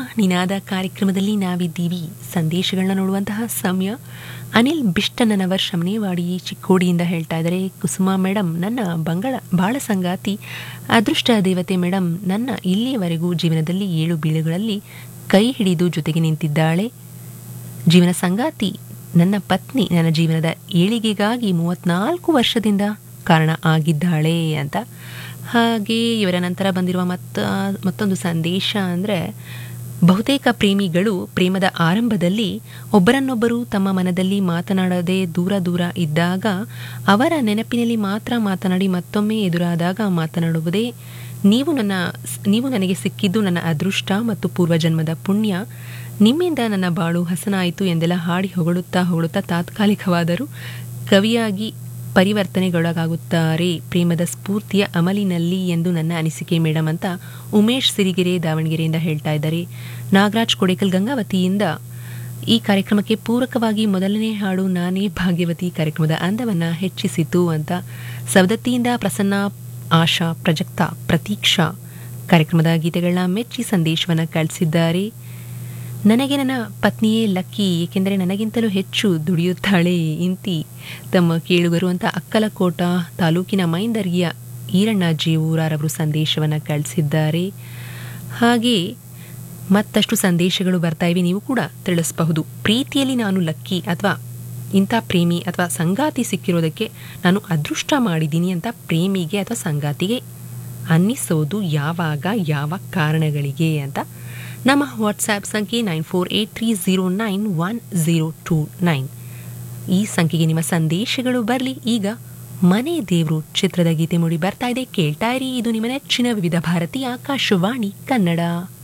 ನಿನಾದ ಕಾರ್ಯಕ್ರಮದಲ್ಲಿ ನಾವಿದ್ದೀವಿ ಸಂದೇಶಗಳನ್ನ ನೋಡುವಂತಹ ಸಮಯ ಅನಿಲ್ ಬಿಷ್ಟನನವರ್ ಶಮನೇವಾಡಿ ಚಿಕ್ಕೋಡಿಯಿಂದ ಹೇಳ್ತಾ ಇದ್ದಾರೆ ಕುಸುಮ ಮೇಡಮ್ ನನ್ನ ಬಂಗಳ ಬಾಳ ಸಂಗಾತಿ ಅದೃಷ್ಟ ದೇವತೆ ಮೇಡಮ್ ನನ್ನ ಇಲ್ಲಿಯವರೆಗೂ ಜೀವನದಲ್ಲಿ ಏಳು ಬೀಳುಗಳಲ್ಲಿ ಕೈ ಹಿಡಿದು ಜೊತೆಗೆ ನಿಂತಿದ್ದಾಳೆ ಜೀವನ ಸಂಗಾತಿ ನನ್ನ ಪತ್ನಿ ನನ್ನ ಜೀವನದ ಏಳಿಗೆಗಾಗಿ ಮೂವತ್ನಾಲ್ಕು ವರ್ಷದಿಂದ ಕಾರಣ ಆಗಿದ್ದಾಳೆ ಅಂತ ಹಾಗೆ ಇವರ ನಂತರ ಬಂದಿರುವ ಮತ್ತ ಮತ್ತೊಂದು ಸಂದೇಶ ಅಂದರೆ ಬಹುತೇಕ ಪ್ರೇಮಿಗಳು ಪ್ರೇಮದ ಆರಂಭದಲ್ಲಿ ಒಬ್ಬರನ್ನೊಬ್ಬರು ತಮ್ಮ ಮನದಲ್ಲಿ ಮಾತನಾಡದೆ ದೂರ ದೂರ ಇದ್ದಾಗ ಅವರ ನೆನಪಿನಲ್ಲಿ ಮಾತ್ರ ಮಾತನಾಡಿ ಮತ್ತೊಮ್ಮೆ ಎದುರಾದಾಗ ಮಾತನಾಡುವುದೇ ನೀವು ನನ್ನ ನೀವು ನನಗೆ ಸಿಕ್ಕಿದ್ದು ನನ್ನ ಅದೃಷ್ಟ ಮತ್ತು ಪೂರ್ವಜನ್ಮದ ಪುಣ್ಯ ನಿಮ್ಮಿಂದ ನನ್ನ ಬಾಳು ಹಸನಾಯಿತು ಎಂದೆಲ್ಲ ಹಾಡಿ ಹೊಗಳುತ್ತಾ ಹೊಗಳುತ್ತಾ ತಾತ್ಕಾಲಿಕವಾದರೂ ಕವಿಯಾಗಿ ಪರಿವರ್ತನೆಗೊಳಗಾಗುತ್ತಾರೆ ಪ್ರೇಮದ ಸ್ಫೂರ್ತಿಯ ಅಮಲಿನಲ್ಲಿ ಎಂದು ನನ್ನ ಅನಿಸಿಕೆ ಮೇಡಮ್ ಅಂತ ಉಮೇಶ್ ಸಿರಿಗೆರೆ ದಾವಣಗೆರೆಯಿಂದ ಹೇಳ್ತಾ ಇದ್ದಾರೆ ನಾಗರಾಜ್ ಕೊಡೇಕಲ್ ಗಂಗಾವತಿಯಿಂದ ಈ ಕಾರ್ಯಕ್ರಮಕ್ಕೆ ಪೂರಕವಾಗಿ ಮೊದಲನೇ ಹಾಡು ನಾನೇ ಭಾಗ್ಯವತಿ ಕಾರ್ಯಕ್ರಮದ ಅಂದವನ್ನು ಹೆಚ್ಚಿಸಿತು ಅಂತ ಸವದತ್ತಿಯಿಂದ ಪ್ರಸನ್ನ ಆಶಾ ಪ್ರಜಕ್ತ ಪ್ರತೀಕ್ಷಾ ಕಾರ್ಯಕ್ರಮದ ಗೀತೆಗಳನ್ನ ಮೆಚ್ಚಿ ಸಂದೇಶವನ್ನು ಕಳಿಸಿದ್ದಾರೆ ನನಗೆ ನನ್ನ ಪತ್ನಿಯೇ ಲಕ್ಕಿ ಏಕೆಂದರೆ ನನಗಿಂತಲೂ ಹೆಚ್ಚು ದುಡಿಯುತ್ತಾಳೆ ಇಂತಿ ತಮ್ಮ ಕೇಳುಗರು ಅಂತ ಅಕ್ಕಲಕೋಟ ತಾಲೂಕಿನ ಮೈಂದರ್ಗಿಯ ಈರಣ್ಣ ಜೀವೂರಾರವರು ಸಂದೇಶವನ್ನು ಕಳಿಸಿದ್ದಾರೆ ಹಾಗೆ ಮತ್ತಷ್ಟು ಸಂದೇಶಗಳು ಬರ್ತಾ ಇವೆ ನೀವು ಕೂಡ ತಿಳಿಸಬಹುದು ಪ್ರೀತಿಯಲ್ಲಿ ನಾನು ಲಕ್ಕಿ ಅಥವಾ ಇಂಥ ಪ್ರೇಮಿ ಅಥವಾ ಸಂಗಾತಿ ಸಿಕ್ಕಿರೋದಕ್ಕೆ ನಾನು ಅದೃಷ್ಟ ಮಾಡಿದ್ದೀನಿ ಅಂತ ಪ್ರೇಮಿಗೆ ಅಥವಾ ಸಂಗಾತಿಗೆ ಅನ್ನಿಸೋದು ಯಾವಾಗ ಯಾವ ಕಾರಣಗಳಿಗೆ ಅಂತ ನಮ್ಮ ವಾಟ್ಸ್ಆ್ಯಪ್ ಸಂಖ್ಯೆ nine four eight three zero nine one zero two nine ಈ ಸಂಖ್ಯೆಗೆ ನಿಮ್ಮ ಸಂದೇಶಗಳು ಬರಲಿ ಈಗ ಮನೆ ದೇವರು ಚಿತ್ರದ ಗೀತೆ ಮೂಡಿ ಬರ್ತಾ ಇದೆ ಕೇಳ್ತಾ ಇರಿ ಇದು ನಿಮ್ಮ ನೆಚ್ಚಿನ ವಿವಿಧ ಭಾರತಿ ಆಕಾಶವಾಣಿ ಕನ್ನಡ